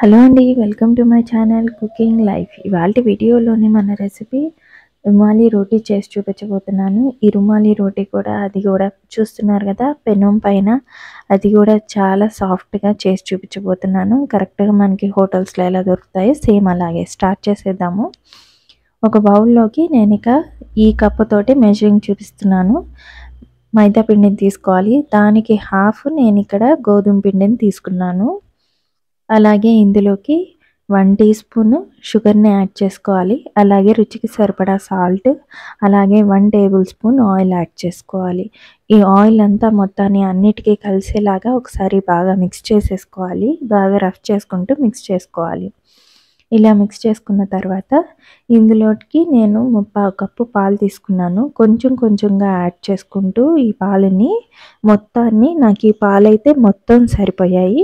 hello అండి welcome to my channel cooking life ఇవాళ వీడియోలోని మన రెసిపీ రుమాలి రోటీ చేసి చూపించబోతున్నాను ఈ రుమాలి రోటీ కూడా అది కూడా చూస్తున్నారు కదా పెనం పైన అది కూడా చాలా సాఫ్ట్గా చేసి చూపించబోతున్నాను కరెక్ట్గా మనకి హోటల్స్లో ఎలా దొరుకుతాయి సేమ్ అలాగే స్టార్ట్ చేసేద్దాము ఒక బౌల్లోకి నేను ఇక ఈ కప్పుతోటి మెజరింగ్ చూపిస్తున్నాను మైదా పిండిని తీసుకోవాలి దానికి హాఫ్ నేను ఇక్కడ గోధుమ పిండిని తీసుకున్నాను అలాగే ఇందులోకి వన్ టీ స్పూన్ షుగర్ని యాడ్ చేసుకోవాలి అలాగే రుచికి సరిపడా సాల్ట్ అలాగే one tablespoon oil add చేసుకోవాలి ఈ ఆయిల్ అంతా మొత్తాన్ని అన్నిటికీ కలిసేలాగా ఒకసారి బాగా మిక్స్ చేసేసుకోవాలి బాగా రఫ్ చేసుకుంటూ మిక్స్ చేసుకోవాలి ఇలా మిక్స్ చేసుకున్న తర్వాత ఇందులోకి నేను ముప్పావు కప్పు పాలు తీసుకున్నాను కొంచెం కొంచెంగా యాడ్ చేసుకుంటూ ఈ పాలని మొత్తాన్ని నాకు ఈ పాలైతే మొత్తం సరిపోయాయి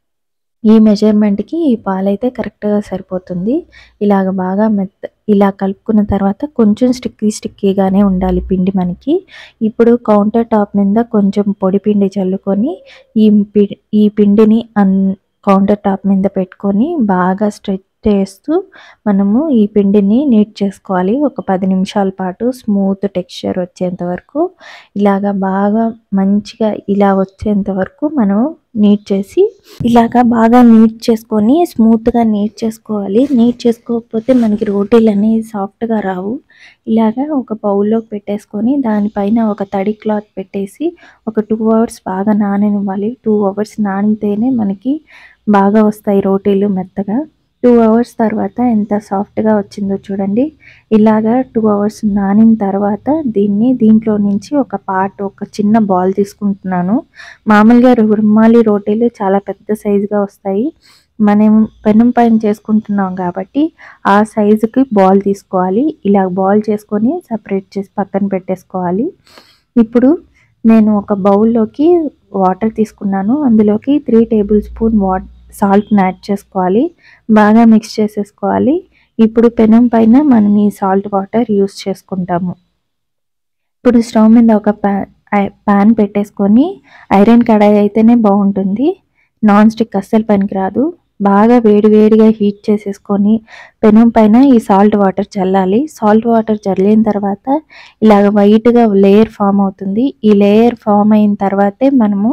ఈ మెజర్మెంట్కి ఈ పాలైతే కరెక్ట్గా సరిపోతుంది ఇలాగ బాగా మెత్త ఇలా కలుపుకున్న తర్వాత కొంచెం స్టిక్కీ స్టిక్కీగానే ఉండాలి పిండి మనకి ఇప్పుడు కౌంటర్ టాప్ మీద కొంచెం పొడి పిండి చల్లుకొని ఈ పి ఈ పిండిని అన్ కౌంటర్ టాప్ మీద పెట్టుకొని బాగా స్ట్రెచ్ చేస్తూ మనము ఈ పిండిని నీట్ చేసుకోవాలి ఒక పది నిమిషాల పాటు స్మూత్ టెక్స్చర్ వచ్చేంత వరకు ఇలాగా బాగా మంచిగా ఇలా వచ్చేంత వరకు మనం నీట్ చేసి ఇలాగా బాగా నీట్ చేసుకొని స్మూత్గా నీట్ చేసుకోవాలి నీట్ చేసుకోకపోతే మనకి రోటీలు అనేవి సాఫ్ట్గా రావు ఇలాగా ఒక బౌల్లోకి పెట్టేసుకొని దానిపైన ఒక తడి క్లాత్ పెట్టేసి ఒక టూ అవర్స్ బాగా నాననివ్వాలి టూ అవర్స్ నానితేనే మనకి బాగా వస్తాయి రోటీలు మెత్తగా టూ అవర్స్ తర్వాత ఎంత సాఫ్ట్గా వచ్చిందో చూడండి ఇలాగా టూ అవర్స్ నానిన తర్వాత దీన్ని దీంట్లో నుంచి ఒక పార్ట్ ఒక చిన్న బాల్ తీసుకుంటున్నాను మామూలుగా రుమాలి రోటీలు చాలా పెద్ద సైజుగా వస్తాయి మనం పెనం పైన చేసుకుంటున్నాం కాబట్టి ఆ సైజుకి బాల్ తీసుకోవాలి ఇలా బాల్ చేసుకొని సపరేట్ చేసి పక్కన పెట్టేసుకోవాలి ఇప్పుడు నేను ఒక బౌల్లోకి వాటర్ తీసుకున్నాను అందులోకి త్రీ టేబుల్ స్పూన్ వాట్ సాల్ట్ని యాడ్ చేసుకోవాలి బాగా మిక్స్ చేసేసుకోవాలి ఇప్పుడు పెనం పైన మనం ఈ సాల్ట్ వాటర్ యూస్ చేసుకుంటాము ఇప్పుడు స్టవ్ మీద ఒక ప్యాన్ పెట్టేసుకొని ఐరన్ కడాయి అయితేనే బాగుంటుంది నాన్ స్టిక్ అస్సలు పనికిరాదు బాగా వేడి వేడిగా హీట్ చేసేసుకొని పెనం పైన ఈ సాల్ట్ వాటర్ చల్లాలి సాల్ట్ వాటర్ చల్లిన తర్వాత ఇలాగ వైట్గా లేయర్ ఫామ్ అవుతుంది ఈ లేయర్ ఫామ్ అయిన తర్వాతే మనము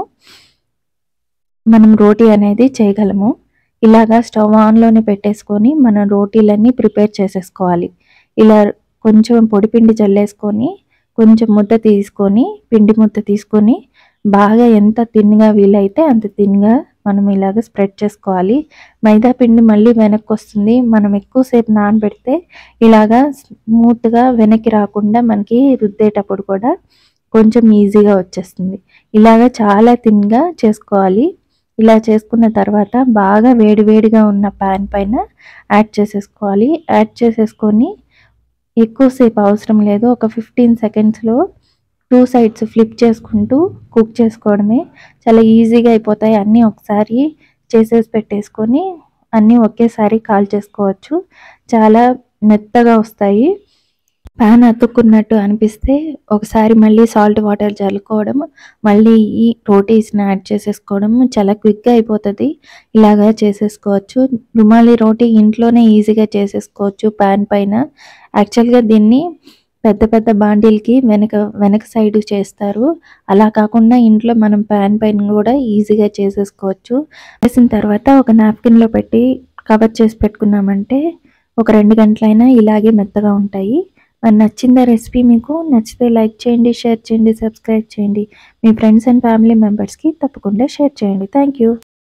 మనం రోటీ అనేది చేయగలము ఇలాగా స్టవ్ ఆన్లోనే పెట్టేసుకొని మనం రోటీలన్నీ ప్రిపేర్ చేసేసుకోవాలి ఇలా కొంచెం పొడిపిండి చల్లేసుకొని కొంచెం ముద్ద తీసుకొని పిండి ముద్ద తీసుకొని బాగా ఎంత తిన్గా వీలైతే అంత తిన్గా మనం ఇలాగ స్ప్రెడ్ చేసుకోవాలి మైదా పిండి మళ్ళీ వెనక్కి వస్తుంది మనం ఎక్కువసేపు నానబెడితే ఇలాగా స్మూత్గా వెనక్కి రాకుండా మనకి రుద్దేటప్పుడు కూడా కొంచెం ఈజీగా వచ్చేస్తుంది ఇలాగ చాలా తిన్గా చేసుకోవాలి ఇలా చేసుకున్న తర్వాత బాగా వేడివేడిగా ఉన్న ప్యాన్ పైన యాడ్ చేసేసుకోవాలి యాడ్ చేసేసుకొని ఎక్కువసేపు అవసరం లేదు ఒక ఫిఫ్టీన్ సెకండ్స్లో టూ సైడ్స్ ఫ్లిప్ చేసుకుంటూ కుక్ చేసుకోవడమే చాలా ఈజీగా అయిపోతాయి అన్నీ ఒకసారి చేసేసి పెట్టేసుకొని అన్నీ ఒకేసారి కాల్ చేసుకోవచ్చు చాలా మెత్తగా వస్తాయి ప్యాన్ అతుక్కున్నట్టు అనిపిస్తే ఒకసారి మళ్ళీ సాల్ట్ వాటర్ చల్లుకోవడం మళ్ళీ ఈ రోటీస్ని యాడ్ చేసేసుకోవడం చాలా క్విక్గా అయిపోతుంది ఇలాగా చేసేసుకోవచ్చు రుమాలి రోటీ ఇంట్లోనే ఈజీగా చేసేసుకోవచ్చు ప్యాన్ పైన యాక్చువల్గా దీన్ని పెద్ద పెద్ద బాండీలకి వెనక వెనక సైడ్ చేస్తారు అలా కాకుండా ఇంట్లో మనం ప్యాన్ పైన కూడా ఈజీగా చేసేసుకోవచ్చు చేసిన తర్వాత ఒక నాప్కిన్లో పెట్టి కవర్ చేసి పెట్టుకున్నామంటే ఒక రెండు గంటలైనా ఇలాగే మెత్తగా ఉంటాయి మరి నచ్చిందా రెసిపీ మీకు నచ్చితే లైక్ చేయండి షేర్ చేయండి సబ్స్క్రైబ్ చేయండి మీ ఫ్రెండ్స్ అండ్ ఫ్యామిలీ మెంబర్స్కి తప్పకుండా షేర్ చేయండి థ్యాంక్ యూ